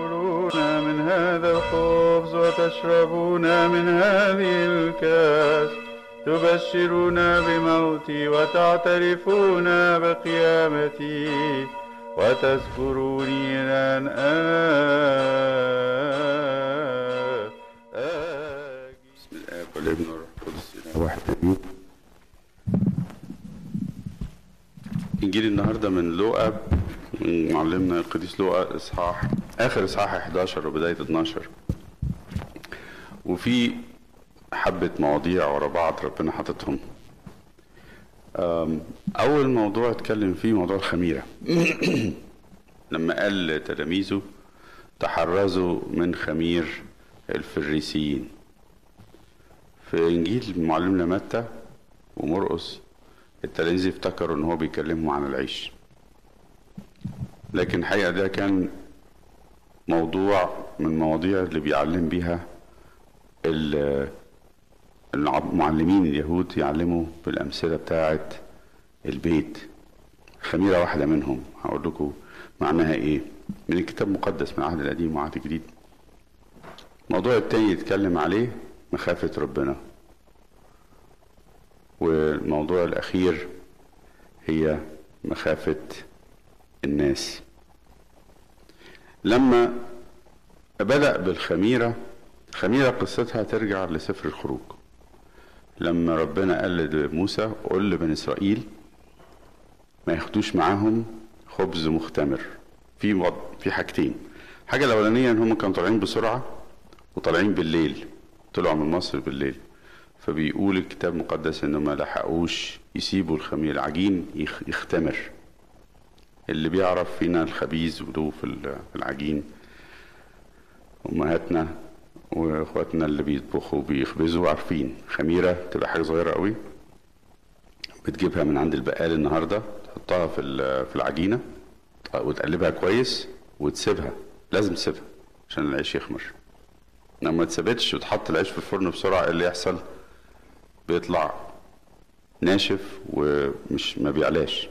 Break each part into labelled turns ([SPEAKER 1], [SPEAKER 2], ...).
[SPEAKER 1] تأكلون من هذا الخبز وتشربون من هذه الكاس تبشرون بموتي وتعترفون بقيامتي وتذكروني الآن آجي
[SPEAKER 2] بسم الآب والابن والروح القدس إله واحد آمين. إنجيل النهارده من لوقا من معلمنا القديس لوقا إصحاح آخر إصحاح 11 وبداية 12 وفي حبة مواضيع ورا بعض ربنا حاططهم أم، أول موضوع اتكلم فيه موضوع الخميرة لما قال لتلاميذه تحرزوا من خمير الفريسيين في انجيل معلمنا متى ومرقس التلاميذ افتكروا ان هو بيكلمهم عن العيش لكن الحقيقه ده كان موضوع من المواضيع اللي بيعلم بيها ال- المعلمين اليهود يعلموا بالامثله بتاعه البيت خميره واحده منهم هقول لكم معناها ايه من الكتاب المقدس من العهد القديم والعهد الجديد الموضوع التاني يتكلم عليه مخافة ربنا والموضوع الأخير هي مخافة الناس لما بدأ بالخميرة خميرة قصتها ترجع لسفر الخروج لما ربنا قال لموسى قل لبني إسرائيل ما ياخدوش معاهم خبز مختمر في وض... في حاجتين الحاجة الأولانية إن هم كانوا طالعين بسرعة وطالعين بالليل طلعوا من مصر بالليل فبيقول الكتاب المقدس انه ما لحقوش يسيبوا الخمير العجين يخ- يختمر اللي بيعرف فينا الخبيز وله في ال- في العجين امهاتنا واخواتنا اللي بيطبخوا وبيخبزوا عارفين خميره تبقى حاجه صغيره قوي بتجيبها من عند البقال النهارده تحطها في ال- في العجينه وتقلبها كويس وتسيبها لازم تسيبها عشان العيش يخمر لما ما تثبتش وتحط العيش في الفرن بسرعه ايه اللي يحصل بيطلع ناشف ومش ما بيعلاش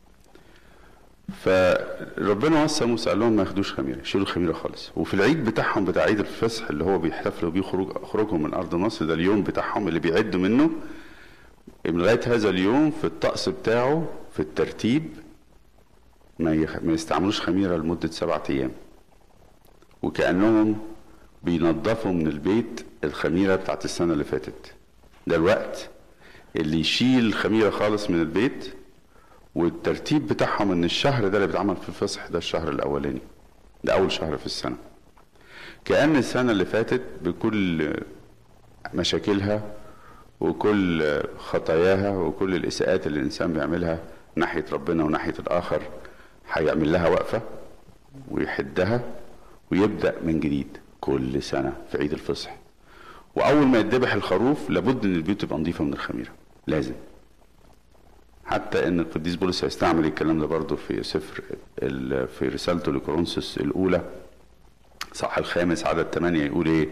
[SPEAKER 2] فربنا وصى موسى قال لهم ما ياخدوش خميره يشيلوا الخميره خالص وفي العيد بتاعهم بتاع عيد الفصح اللي هو بيحتفلوا بيه خروج خروجهم من ارض مصر ده اليوم بتاعهم اللي بيعدوا منه لغايه هذا اليوم في الطقس بتاعه في الترتيب ما يخ... ما يستعملوش خميره لمده سبعة ايام وكانهم بينظفوا من البيت الخميره بتاعت السنه اللي فاتت ده الوقت اللي يشيل الخميره خالص من البيت والترتيب بتاعهم ان الشهر ده اللي بيتعمل في الفصح ده الشهر الاولاني ده اول شهر في السنه كأن السنة اللي فاتت بكل مشاكلها وكل خطاياها وكل الإساءات اللي الإنسان بيعملها ناحية ربنا وناحية الآخر هيعمل لها وقفة ويحدها ويبدأ من جديد كل سنة في عيد الفصح وأول ما يتذبح الخروف لابد إن البيوت تبقى نظيفة من الخميرة لازم حتى ان القديس بولس هيستعمل الكلام ده برضه في سفر ال- في رسالته لكورنثوس الاولى صح الخامس عدد ثمانية يقول ايه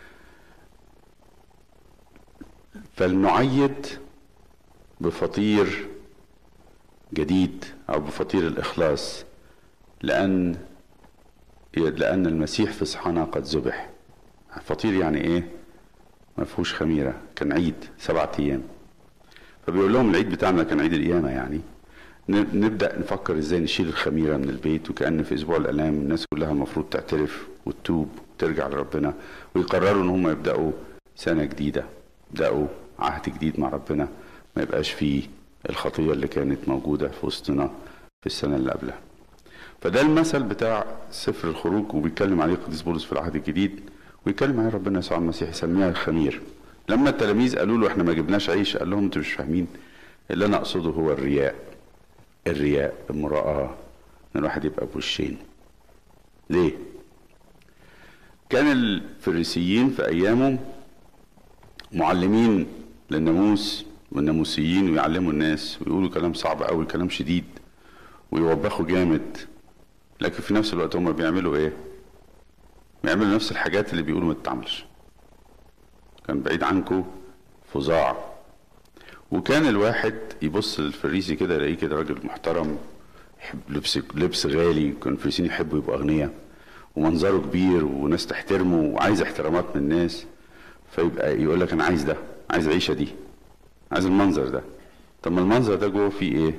[SPEAKER 2] فلنعيد بفطير جديد او بفطير الاخلاص لان لان المسيح في صحنا قد ذبح فطير يعني ايه ما فيهوش خميره كان عيد سبعة ايام فبيقول لهم العيد بتاعنا كان عيد القيامه يعني ن- نبدا نفكر ازاي نشيل الخميره من البيت وكان في اسبوع الالام الناس كلها المفروض تعترف وتتوب وترجع لربنا ويقرروا ان هم يبداوا سنه جديده يبداوا عهد جديد مع ربنا ما يبقاش فيه الخطيه اللي كانت موجوده في وسطنا في السنه اللي قبلها فده المثل بتاع سفر الخروج وبيتكلم عليه القديس بولس في العهد الجديد ويتكلم عليه ربنا يسوع المسيح يسميها الخمير لما التلاميذ قالوا له احنا ما جبناش عيش قال لهم انتوا مش فاهمين اللي انا اقصده هو الرياء الرياء المراءة ان الواحد يبقى بوشين ليه كان الفريسيين في ايامهم معلمين للناموس والناموسيين ويعلموا الناس ويقولوا كلام صعب قوي كلام شديد ويوبخوا جامد لكن في نفس الوقت هم بيعملوا ايه بيعملوا نفس الحاجات اللي بيقولوا ما تتعملش كان بعيد عنكم فظاع وكان الواحد يبص للفريسي كده يلاقيه كده راجل محترم يحب لبس لبس غالي كان الفريسيين يحبوا يبقوا اغنياء ومنظره كبير وناس تحترمه وعايز احترامات من الناس فيبقى يقول لك انا عايز ده عايز العيشه دي عايز المنظر ده طب ما المنظر ده جوه فيه ايه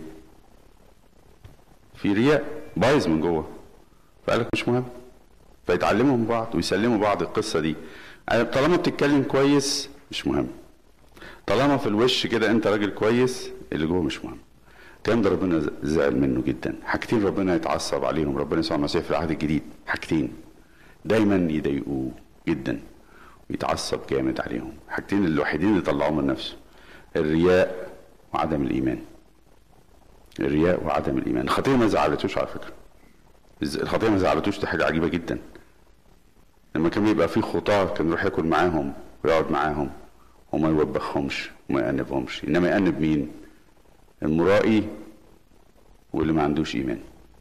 [SPEAKER 2] في رياء بايظ من جوه فقال لك مش مهم فيتعلموا من بعض ويسلموا بعض القصه دي طالما بتتكلم كويس مش مهم طالما في الوش كده انت راجل كويس اللي جوه مش مهم الكلام ده ربنا زعل منه جدا حاجتين ربنا يتعصب عليهم ربنا يسوع المسيح في العهد الجديد حاجتين دايما يضايقوه جدا ويتعصب جامد عليهم حاجتين الوحيدين اللي طلعوه من نفسه الرياء وعدم الايمان الرياء وعدم الايمان الخطيه ما زعلتوش على فكره الخطيه ما زعلتوش دي حاجه عجيبه جدا لما كان بيبقى في خطاه كان يروح ياكل معاهم ويقعد معاهم وما يوبخهمش وما يأنبهمش انما يأنب مين المرائي واللي ما عندوش ايمان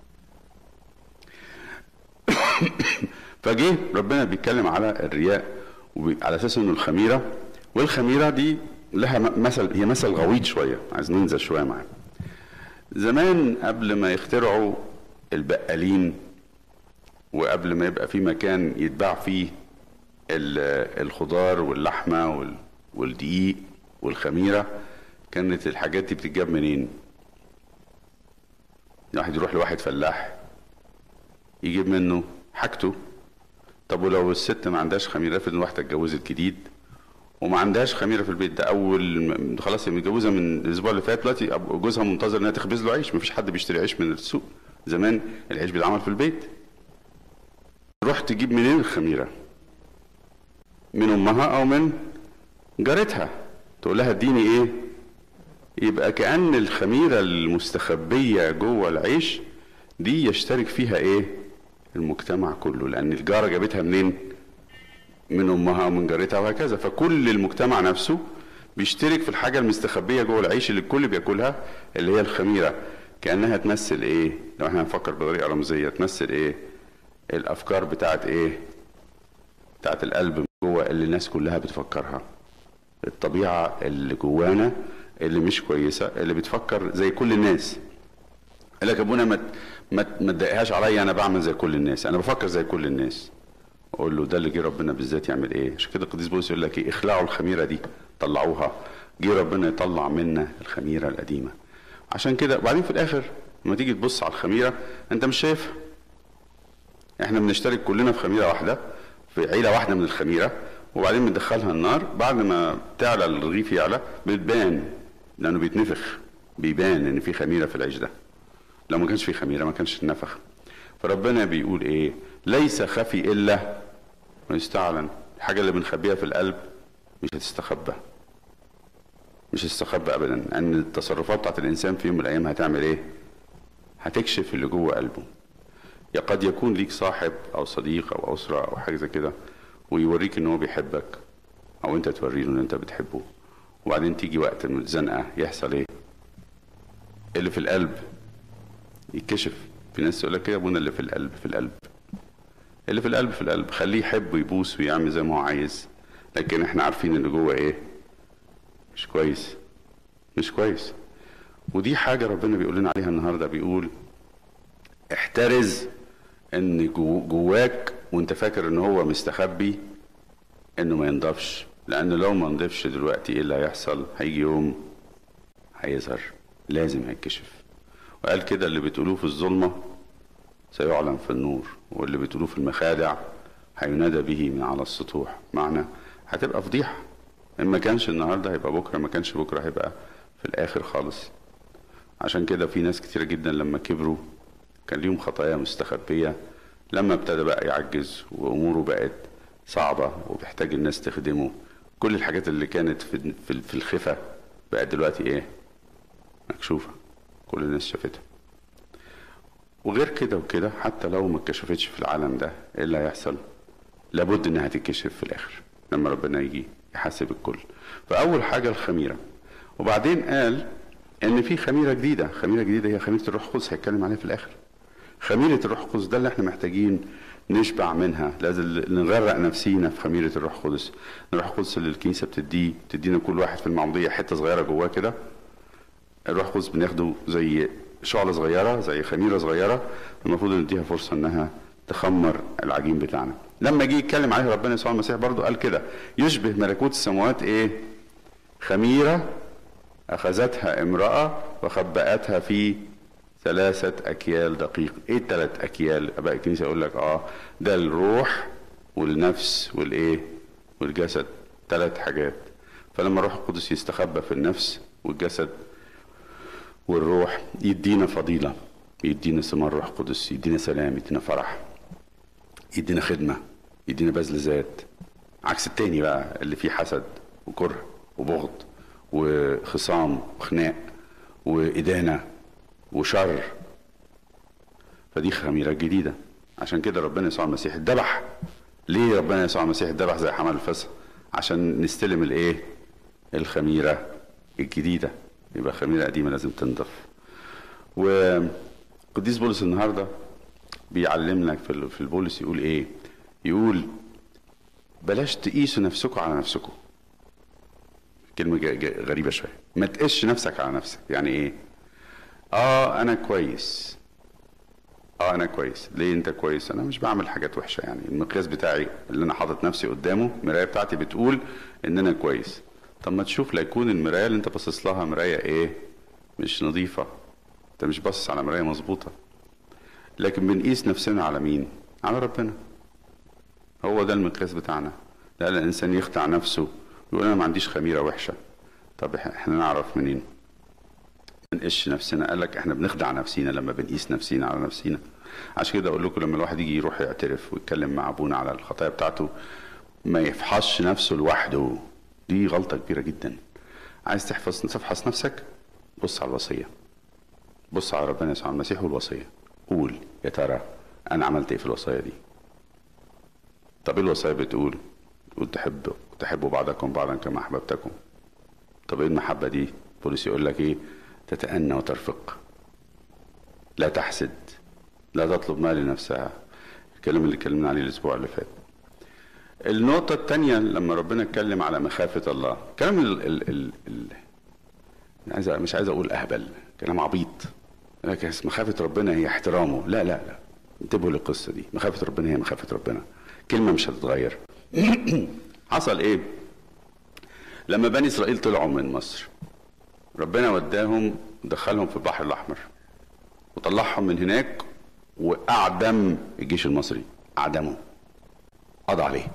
[SPEAKER 2] فجه ربنا بيتكلم على الرياء على اساس انه الخميره والخميره دي لها مثل هي مثل غويط شويه عايز ننزل شويه معاه زمان قبل ما يخترعوا البقالين وقبل ما يبقى في مكان يتباع فيه الخضار واللحمه والدقيق والخميره كانت الحاجات دي بتتجاب منين؟ واحد يروح لواحد فلاح يجيب منه حاجته طب ولو الست ما عندهاش خميره افرض ان واحده اتجوزت جديد وما عندهاش خميره في البيت ده اول خلاص هي متجوزه من الاسبوع اللي فات دلوقتي جوزها منتظر انها تخبز له عيش مفيش حد بيشتري عيش من السوق زمان العيش بيتعمل في البيت روح تجيب منين الخميره من امها او من جارتها تقول لها اديني ايه يبقى كأن الخميرة المستخبية جوه العيش دي يشترك فيها ايه المجتمع كله لأن الجارة جابتها منين من أمها ومن جارتها وهكذا فكل المجتمع نفسه بيشترك في الحاجة المستخبية جوه العيش اللي الكل بياكلها اللي هي الخميرة كأنها تمثل ايه لو احنا هنفكر بطريقة رمزية تمثل ايه الأفكار بتاعت ايه بتاعت القلب جوه اللي الناس كلها بتفكرها الطبيعة اللي جوانا اللي مش كويسه اللي بتفكر زي كل الناس قال لك ابونا ما ما تضايقهاش عليا انا بعمل زي كل الناس انا بفكر زي كل الناس اقول له ده اللي جه ربنا بالذات يعمل ايه عشان كده القديس بولس يقول لك ايه اخلعوا الخميره دي طلعوها جه ربنا يطلع منا الخميره القديمه عشان كده وبعدين في الاخر لما تيجي تبص على الخميره انت مش شايفها احنا بنشترك كلنا في خميره واحده في عيله واحده من الخميره وبعدين بندخلها النار بعد ما تعلى الرغيف يعلى بتبان لانه بيتنفخ بيبان ان في خميره في العيش ده لو ما كانش في خميره ما كانش اتنفخ فربنا بيقول ايه ليس خفي الا ما يستعلن الحاجه اللي بنخبيها في القلب مش هتستخبى مش هتستخبى ابدا لان التصرفات بتاعت الانسان في يوم من الايام هتعمل ايه هتكشف اللي جوه قلبه يا قد يكون ليك صاحب او صديق او اسره او حاجه زي كده ويوريك ان هو بيحبك او انت توري له ان انت بتحبه وبعدين تيجي وقت الزنقه يحصل ايه اللي في القلب يتكشف في ناس تقول لك كده ابونا اللي في القلب في القلب اللي في القلب في القلب خليه يحب ويبوس ويعمل زي ما هو عايز لكن احنا عارفين اللي جوه ايه مش كويس مش كويس ودي حاجة ربنا بيقول لنا عليها النهاردة بيقول احترز ان جواك وانت فاكر ان هو مستخبي انه ما ينضفش لان لو ما نضفش دلوقتي ايه اللي هيحصل هيجي يوم هيظهر لازم هيتكشف وقال كده اللي بتقولوه في الظلمة سيعلن في النور واللي بتقولوه في المخادع هينادى به من على السطوح معنى هتبقى فضيحة إن ما كانش النهاردة هيبقى بكرة ما كانش بكرة هيبقى في الآخر خالص عشان كده في ناس كتير جدا لما كبروا كان ليهم خطايا مستخبية لما ابتدى بقى يعجز وأموره بقت صعبة وبيحتاج الناس تخدمه كل الحاجات اللي كانت في في الخفة بقت دلوقتي ايه مكشوفة كل الناس شافتها وغير كده وكده حتى لو ما اتكشفتش في العالم ده ايه اللي هيحصل لابد انها تتكشف في الاخر لما ربنا يجي يحاسب الكل فاول حاجه الخميره وبعدين قال ان في خميره جديده خميره جديده هي خميره الروح القدس هيتكلم عليها في الاخر خميره الروح القدس ده اللي احنا محتاجين نشبع منها لازم نغرق نفسينا في خميره الروح القدس الروح القدس اللي الكنيسه بتديه بتدينا كل واحد في المعموديه حته صغيره جواه كده الروح القدس بناخده زي شعله صغيره زي خميره صغيره المفروض نديها فرصه انها تخمر العجين بتاعنا لما جه يتكلم عليه ربنا يسوع المسيح برضو قال كده يشبه ملكوت السماوات ايه خميرة أخذتها امرأة وخبأتها في ثلاثة أكيال دقيق إيه الثلاث أكيال أباء الكنيسة يقول لك آه ده الروح والنفس والإيه والجسد ثلاث حاجات فلما الروح القدس يستخبى في النفس والجسد والروح يدينا فضيلة يدينا ثمار روح قدس يدينا سلام يدينا فرح يدينا خدمة يدينا بذل ذات عكس التاني بقى اللي فيه حسد وكره وبغض وخصام وخناق وإدانة وشر فدي خميرات جديدة عشان كده ربنا يسوع المسيح اتذبح ليه ربنا يسوع المسيح اتذبح زي حمل الفسح عشان نستلم الايه الخميرة الجديدة يبقى خميرة قديمة لازم تنضف وقديس بولس النهارده بيعلمنا في ال- في البولس يقول ايه يقول بلاش تقيسوا نفسكم على نفسكم كلمة ج- ج- غريبة شوية ما تقيسش نفسك على نفسك يعني ايه اه انا كويس اه انا كويس ليه انت كويس انا مش بعمل حاجات وحشه يعني المقياس بتاعي اللي انا حاطط نفسي قدامه المرايه بتاعتي بتقول ان انا كويس طب ما تشوف لا يكون المرايه اللي انت باصص لها مرايه ايه مش نظيفه انت مش باصص على مرايه مظبوطه لكن بنقيس نفسنا على مين على ربنا هو ده المقياس بتاعنا لا الانسان يخدع نفسه يقول انا ما عنديش خميره وحشه طب إح- احنا نعرف منين ما نقيسش نفسنا قال لك احنا بنخدع نفسينا لما بنقيس نفسينا على نفسينا عشان كده اقول لكم لما الواحد يجي يروح يعترف ويتكلم مع ابونا على الخطايا بتاعته ما يفحصش نفسه لوحده دي غلطه كبيره جدا عايز تحفظ تفحص نفسك بص على الوصيه بص على ربنا يسوع المسيح والوصيه قول يا ترى انا عملت ايه في الوصيه دي طب ايه الوصيه بتقول تقول تحب تحبوا بعضكم بعضا كما احببتكم طب ايه المحبه دي بولس يقول لك ايه تتأنى وترفق لا تحسد لا تطلب ما لنفسها الكلام اللي اتكلمنا عليه الاسبوع اللي فات النقطة الثانية لما ربنا اتكلم على مخافة الله كلام ال ال ال ال عايز مش عايز اقول اهبل كلام عبيط لكن مخافة ربنا هي احترامه لا لا لا انتبهوا للقصة دي مخافة ربنا هي مخافة ربنا كلمة مش هتتغير حصل ايه لما بني اسرائيل طلعوا من مصر ربنا وداهم دخلهم في البحر الاحمر وطلعهم من هناك واعدم الجيش المصري اعدمه قضى عليه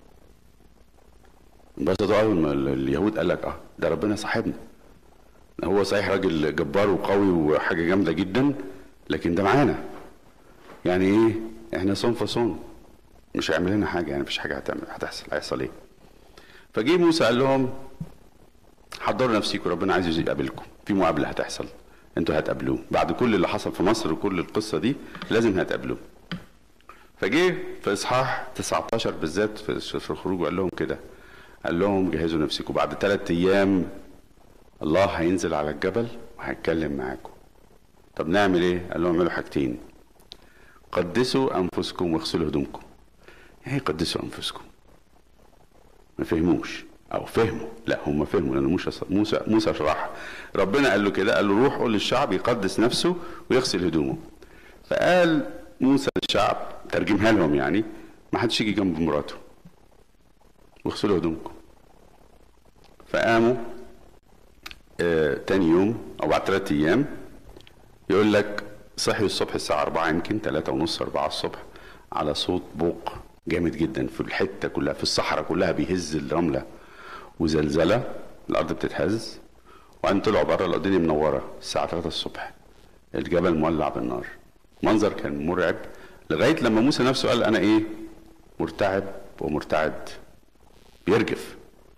[SPEAKER 2] بس ده أول ما ال- اليهود قال لك اه ده ربنا صاحبنا هو صحيح راجل جبار وقوي وحاجه جامده جدا لكن ده معانا يعني ايه احنا صون فصون مش هيعمل لنا حاجه يعني مفيش حاجه هتعمل هتحصل هيحصل ايه فجه موسى قال لهم حضروا نفسكم ربنا عايز يقابلكم في مقابله هتحصل انتوا هتقابلوه بعد كل اللي حصل في مصر وكل القصه دي لازم هتقابلوه فجه في اصحاح 19 بالذات في في الخروج وقال لهم كده قال لهم جهزوا نفسكم بعد ثلاث ايام الله هينزل على الجبل وهيتكلم معاكم طب نعمل ايه قال لهم اعملوا حاجتين قدسوا انفسكم واغسلوا هدومكم يعني إيه قدسوا انفسكم ما فهموش او فهموا لا هم فهموا لان موسى موسى موسى شرح ربنا قال له كده قال له روح قول للشعب يقدس نفسه ويغسل هدومه فقال موسى للشعب ترجمها لهم يعني ما حدش يجي جنب مراته واغسلوا هدومكم فقاموا آه تاني يوم او بعد ثلاث ايام يقول لك صحيوا الصبح الساعة 4 يمكن 3 ونص 4 الصبح على صوت بوق جامد جدا في الحتة كلها في الصحراء كلها بيهز الرملة وزلزلة الأرض بتتهز وبعدين طلعوا بره لقوا الدنيا منورة الساعة 3 الصبح الجبل مولع بالنار منظر كان مرعب لغاية لما موسى نفسه قال أنا إيه مرتعب ومرتعد بيرجف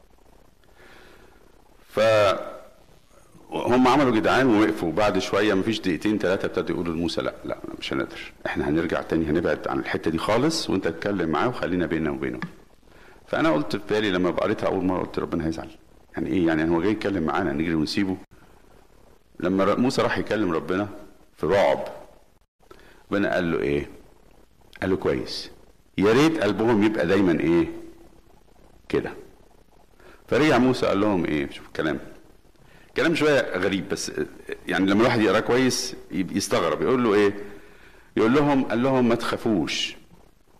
[SPEAKER 2] ف هم عملوا جدعان ووقفوا بعد شويه مفيش دقيقتين ثلاثه ابتدوا يقولوا لموسى لا لا مش هنقدر احنا هنرجع تاني هنبعد عن الحته دي خالص وانت اتكلم معاه وخلينا بيننا وبينه فانا قلت في بالي لما قريتها اول مره قلت ربنا هيزعل يعني ايه يعني هو جاي يتكلم معانا نجري ونسيبه لما ر- موسى راح يكلم ربنا في رعب ربنا قال له ايه قال له كويس يا ريت قلبهم يبقى دايما ايه كده فرجع موسى قال لهم ايه شوف الكلام كلام شويه غريب بس يعني لما الواحد يقراه كويس يب- يستغرب يقول له ايه يقول لهم قال لهم ما تخافوش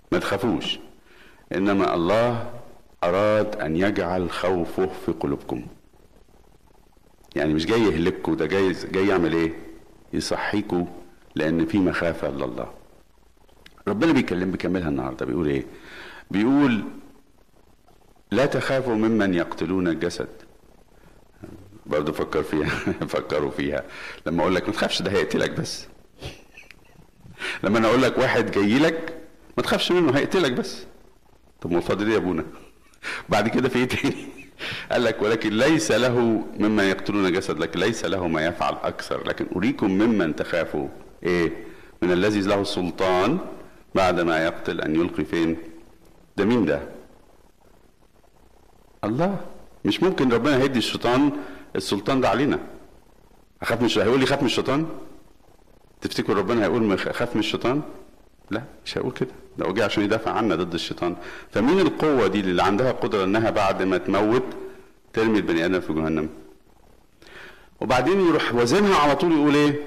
[SPEAKER 2] ما تخافوش انما الله اراد ان يجعل خوفه في قلوبكم يعني مش جاي يهلككم ده جاي جاي يعمل ايه يصحيكم لان في مخافه لله ربنا بيكلم بيكملها النهارده بيقول ايه بيقول لا تخافوا ممن يقتلون الجسد برضه فكر فيها فكروا فيها لما اقول لك ما تخافش ده هيقتلك بس لما انا اقول لك واحد جاي لك ما تخافش منه هيقتلك بس طب ما فاضل ايه يا ابونا بعد كده في ايه تاني قال لك ولكن ليس له مما يقتلون جسد لكن ليس له ما يفعل اكثر لكن اريكم ممن تخافوا ايه من الذي له السلطان بعد ما يقتل ان يلقي فين ده مين ده الله مش ممكن ربنا هيدي الشيطان السلطان ده علينا اخاف من الشيطان هيقول لي خاف من الشيطان تفتكر ربنا هيقول خاف من الشيطان لا مش هيقول كده ده هو جه عشان يدافع عنا ضد الشيطان فمين القوة دي اللي عندها قدرة انها بعد ما تموت ترمي البني ادم في جهنم وبعدين يروح وزنها على طول يقول ايه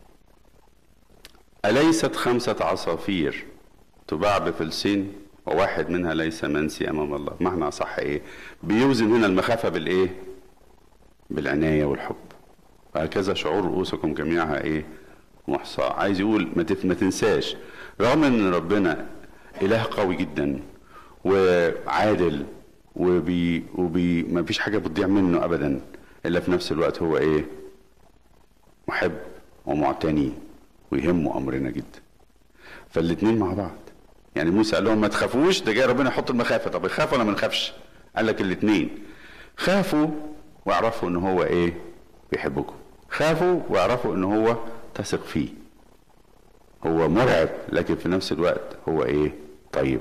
[SPEAKER 2] أليست خمسة عصافير تباع بفلسين وواحد منها ليس منسي أمام الله معنى صح إيه بيوزن هنا المخافة بالإيه بالعناية والحب وهكذا شعور رؤوسكم جميعها إيه محصى عايز يقول ما, تف... ما تنساش رغم ان ربنا اله قوي جدا وعادل وبي وبي ما فيش حاجه بتضيع منه ابدا الا في نفس الوقت هو ايه محب ومعتني ويهمه امرنا جدا فالاتنين مع بعض يعني موسى قال لهم ما تخافوش ده جاي ربنا يحط المخافه طب يخاف ولا ما نخافش قال لك الاتنين خافوا واعرفوا ان هو ايه بيحبكم خافوا واعرفوا ان هو تثق فيه هو مرعب لكن في نفس الوقت هو ايه طيب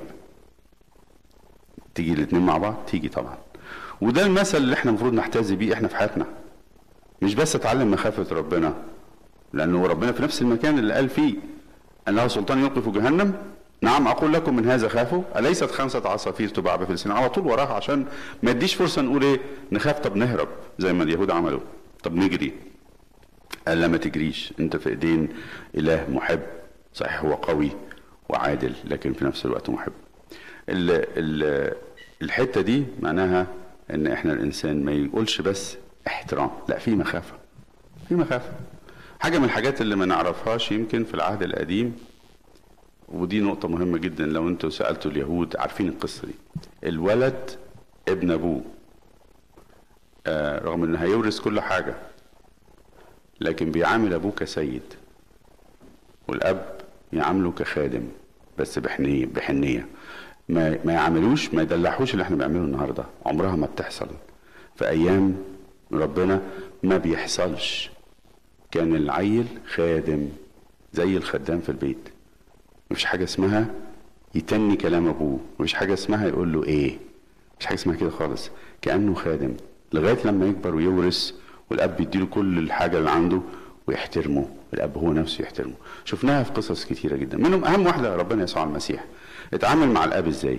[SPEAKER 2] تيجي الاثنين مع بعض تيجي طبعا وده المثل اللي احنا المفروض نحتذي بيه احنا في حياتنا مش بس اتعلم مخافة ربنا لانه ربنا في نفس المكان اللي قال فيه انه سلطان يلقي في جهنم نعم اقول لكم من هذا خافوا اليست خمسة عصافير تباع بفلسطين على طول وراها عشان ما يديش فرصة نقول ايه نخاف طب نهرب زي ما اليهود عملوا طب نجري قال لا ما تجريش انت في ايدين اله محب صحيح هو قوي وعادل لكن في نفس الوقت محب ال ال الحته دي معناها ان احنا الانسان ما يقولش بس احترام لا في مخافه في مخافه حاجه من الحاجات اللي ما نعرفهاش يمكن في العهد القديم ودي نقطه مهمه جدا لو انتوا سالتوا اليهود عارفين القصه دي الولد ابن ابوه آه رغم انه هيورث كل حاجه لكن بيعامل ابوه كسيد والاب يعامله كخادم بس بحنيه بحنيه ما ما يعاملوش ما يدلعوش اللي احنا بنعمله النهارده عمرها ما بتحصل في ايام ربنا ما بيحصلش كان العيل خادم زي الخدام في البيت مفيش حاجه اسمها يتني كلام ابوه مفيش حاجه اسمها يقول له ايه مفيش حاجه اسمها كده خالص كانه خادم لغايه لما يكبر ويورث والاب يديله كل الحاجه اللي عنده ويحترمه الاب هو نفسه يحترمه شفناها في قصص كتيره جدا منهم اهم واحده ربنا يسوع المسيح اتعامل مع الاب ازاي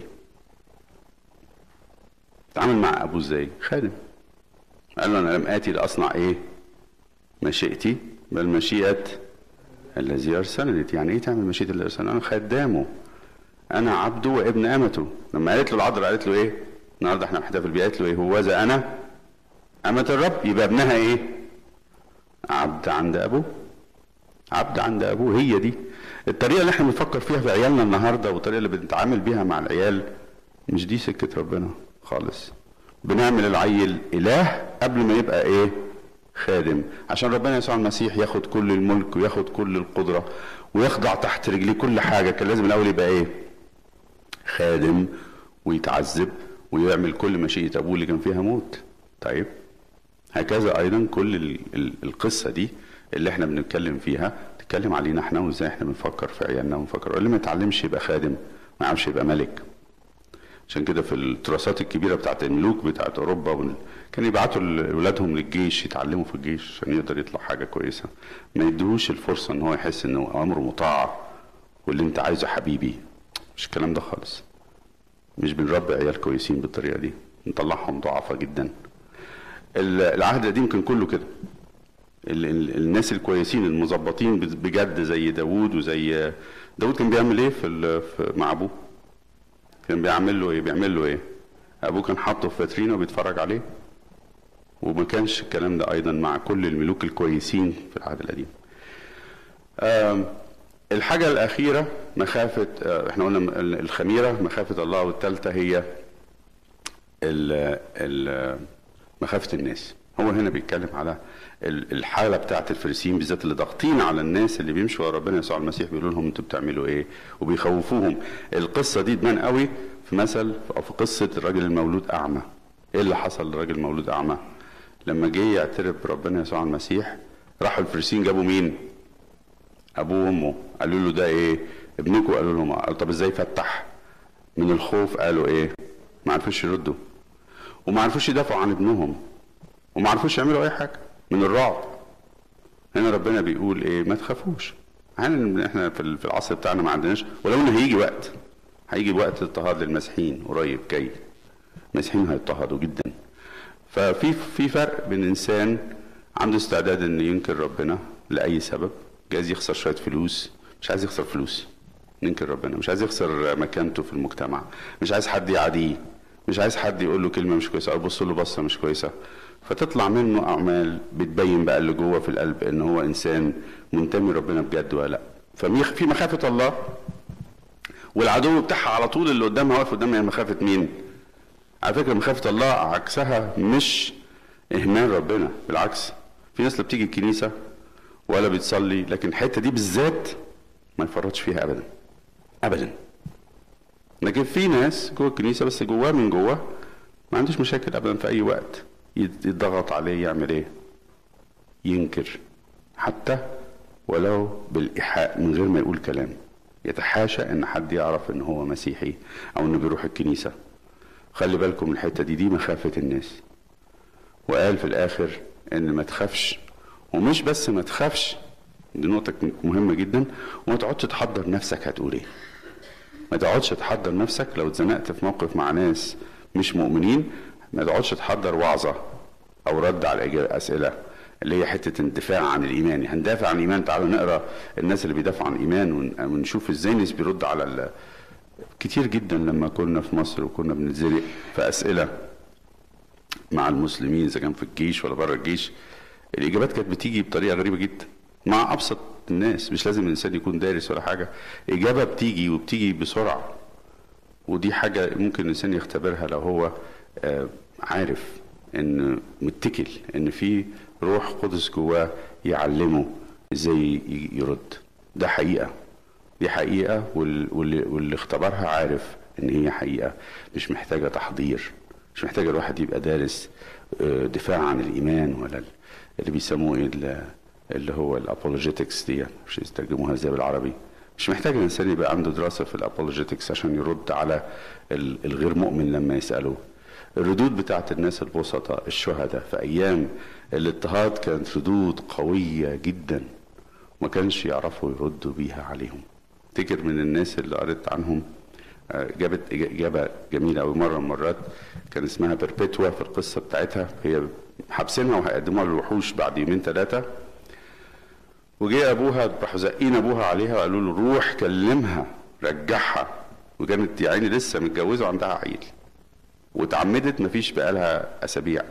[SPEAKER 2] اتعامل مع ابوه ازاي خادم قال له انا لم اتي لاصنع ايه مشيئتي بل مشيئه الذي ارسلني يعني ايه تعمل مشيئه الذي ارسلني انا خدامه انا عبده وابن امته لما قالت له العذراء قالت له ايه النهارده احنا بنحتفل بيه قالت له ايه هوذا انا امه الرب يبقى ابنها ايه عبد عند ابوه عبد عند ابوه هي دي الطريقه اللي احنا بنفكر فيها في عيالنا النهارده والطريقه اللي بنتعامل بيها مع العيال مش دي سكه ربنا خالص بنعمل العيل اله قبل ما يبقى ايه خادم عشان ربنا يسوع المسيح ياخد كل الملك وياخد كل القدره ويخضع تحت رجليه كل حاجه كان لازم الاول يبقى ايه خادم ويتعذب ويعمل كل مشيئه ابوه اللي كان فيها موت طيب هكذا ايضا كل القصه دي اللي احنا بنتكلم فيها تتكلم علينا احنا وازاي احنا بنفكر في عيالنا ونفكر اللي ما يتعلمش يبقى خادم ما يعرفش يبقى ملك عشان كده في التراثات الكبيره بتاعت الملوك بتاعت اوروبا وال... كان يبعتوا اولادهم للجيش يتعلموا في الجيش عشان يقدر يطلع حاجه كويسه ما يديهوش الفرصه ان هو يحس انه امره مطاع واللي انت عايزه حبيبي مش الكلام ده خالص مش بنربي عيال كويسين بالطريقه دي نطلعهم ضعفاء جدا العهد القديم كان كله كده الناس الكويسين المظبطين بجد زي داوود وزي داوود كان بيعمل ايه في, في مع ابوه كان بيعمل له ايه بيعمل له ايه ابوه كان حاطه في فاترينا وبيتفرج عليه وما كانش الكلام ده ايضا مع كل الملوك الكويسين في العهد القديم آم، الحاجة الأخيرة مخافة آه، احنا قلنا ال- الخميرة مخافة الله والثالثة هي ال- ال- مخافة الناس هو هنا بيتكلم على ال- الحالة بتاعت الفريسيين بالذات اللي ضاغطين على الناس اللي بيمشوا ورا ربنا يسوع المسيح بيقولوا لهم انتوا بتعملوا ايه وبيخوفوهم القصة دي تبان قوي في مثل او في قصة الراجل المولود أعمى ايه اللي حصل للراجل المولود أعمى لما جه يعترف بربنا يسوع المسيح راحوا الفريسيين جابوا مين ابوه وامه قالوا له ده ايه ابنكم قالوا لهم قال طب ازاي فتح من الخوف قالوا ايه ما عرفوش يردوا وما عرفوش يدافعوا عن ابنهم وما عرفوش يعملوا اي حاجه من الرعب هنا ربنا بيقول ايه ما تخافوش احنا احنا في ال- في العصر بتاعنا ما عندناش ولو ان هيجي وقت هيجي وقت اضطهاد للمسيحيين قريب جاي المسيحيين هيضطهدوا جدا ففي في فرق بين انسان عنده استعداد انه ينكر ربنا لاي سبب جايز يخسر شويه فلوس مش عايز يخسر فلوس ننكر ربنا مش عايز يخسر مكانته في المجتمع مش عايز حد يعاديه مش عايز حد يقول له كلمه مش كويسه او يبص له بصه مش كويسه فتطلع منه اعمال بتبين بقى اللي جوه في القلب ان هو انسان منتمي ربنا بجد ولا لا ففي مخافه الله والعدو بتاعها على طول اللي قدامها واقف قدامها هي مخافه مين؟ على فكره مخافه الله عكسها مش اهمال ربنا بالعكس في ناس اللي بتيجي الكنيسه ولا بتصلي لكن الحته دي بالذات ما يفرطش فيها ابدا ابدا لكن في ناس جوه الكنيسه بس جواه من جوه ما عندوش مشاكل ابدا في اي وقت يت- يتضغط عليه يعمل ايه ينكر حتى ولو بالايحاء من غير ما يقول كلام يتحاشى ان حد يعرف ان هو مسيحي او انه بيروح الكنيسه خلي بالكم من الحته دي دي مخافه الناس وقال في الاخر ان ما تخافش ومش بس ما تخافش دي نقطة مهمة جدا وما تقعدش تحضر نفسك هتقول ايه ما تقعدش تحضر نفسك لو اتزنقت في موقف مع ناس مش مؤمنين ما تقعدش تحضر وعظة او رد على الإجا- اسئلة اللي هي حتة الدفاع عن الايمان هندافع عن الايمان تعالوا نقرا الناس اللي بيدافعوا عن الايمان ون- ونشوف ازاي الناس بيرد على ال... كتير جدا لما كنا في مصر وكنا بنتزنق في اسئله مع المسلمين اذا كان في الجيش ولا بره الجيش الاجابات كانت بتيجي بطريقه غريبه جدا مع ابسط الناس مش لازم الانسان يكون دارس ولا حاجه اجابه بتيجي وبتيجي بسرعه ودي حاجه ممكن الانسان يختبرها لو هو آه، عارف ان متكل ان في روح قدس جواه يعلمه ازاي ي- يرد ده حقيقه دي حقيقه وال- واللي, واللي اختبرها عارف ان هي حقيقه مش محتاجه تحضير مش محتاجه الواحد يبقى دارس آه، دفاع عن الايمان ولا ال- اللي بيسموه ايه ال- اللي هو الابولوجيتكس دي مش يستخدموها ازاي بالعربي مش محتاج الانسان يبقى عنده دراسه في الابولوجيتكس عشان يرد على ال- الغير مؤمن لما يساله الردود بتاعت الناس البسطاء الشهداء في ايام الاضطهاد كانت ردود قويه جدا ما كانش يعرفوا يردوا بيها عليهم افتكر من الناس اللي قريت عنهم آه، جابت إج- اجابه جميله قوي مره من المرات كان اسمها بيربيتوا في القصه بتاعتها هي حابسينها وهيقدموها للوحوش بعد يومين ثلاثه وجه ابوها راحوا زقين ابوها عليها وقالوا له روح كلمها رجعها وكانت يا عيني لسه متجوزه وعندها عيل واتعمدت مفيش بقالها اسابيع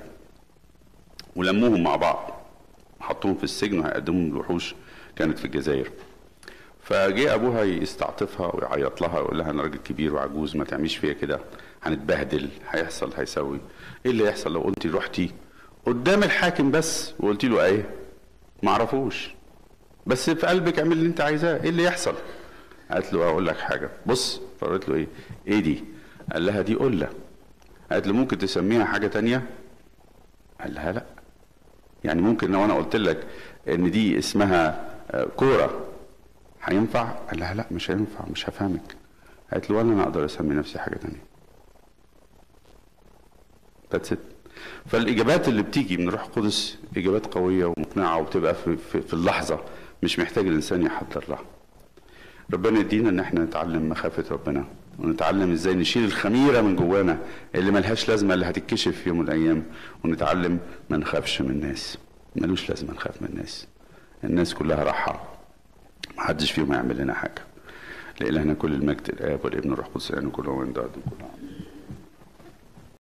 [SPEAKER 2] ولموهم مع بعض حطوهم في السجن وهيقدموهم للوحوش كانت في الجزائر فجه ابوها يستعطفها ويعيط لها ويقول لها انا راجل كبير وعجوز ما تعمليش فيا كده هنتبهدل هيحصل هيسوي ايه اللي يحصل لو قلتي رحتي قدام الحاكم بس وقلتي له ايه ما اعرفوش بس في قلبك اعمل اللي انت عايزاه ايه اللي يحصل قالت له اقول لك حاجه بص فقالت له ايه ايه دي قال لها دي قله قالت له ممكن تسميها حاجه تانية قال لها لا يعني ممكن لو انا قلت لك ان دي اسمها آه، كوره هينفع قال لها لا مش هينفع مش هفهمك قالت له ولا انا اقدر اسمي نفسي حاجه تانية That's it. فالاجابات اللي بتيجي من روح القدس اجابات قويه ومقنعه وبتبقى في, في, في اللحظه مش محتاج الانسان يحضر لها ربنا يدينا ان احنا نتعلم مخافه ربنا ونتعلم ازاي نشيل الخميره من جوانا اللي ملهاش لازمه اللي هتتكشف في يوم من الايام ونتعلم ما نخافش من الناس ملوش لازمه نخاف من الناس الناس كلها راحه محدش فيهم هيعمل لنا حاجه لإلهنا كل المجد الآب والابن والروح القدس الآن وكل يوم بعد كل عام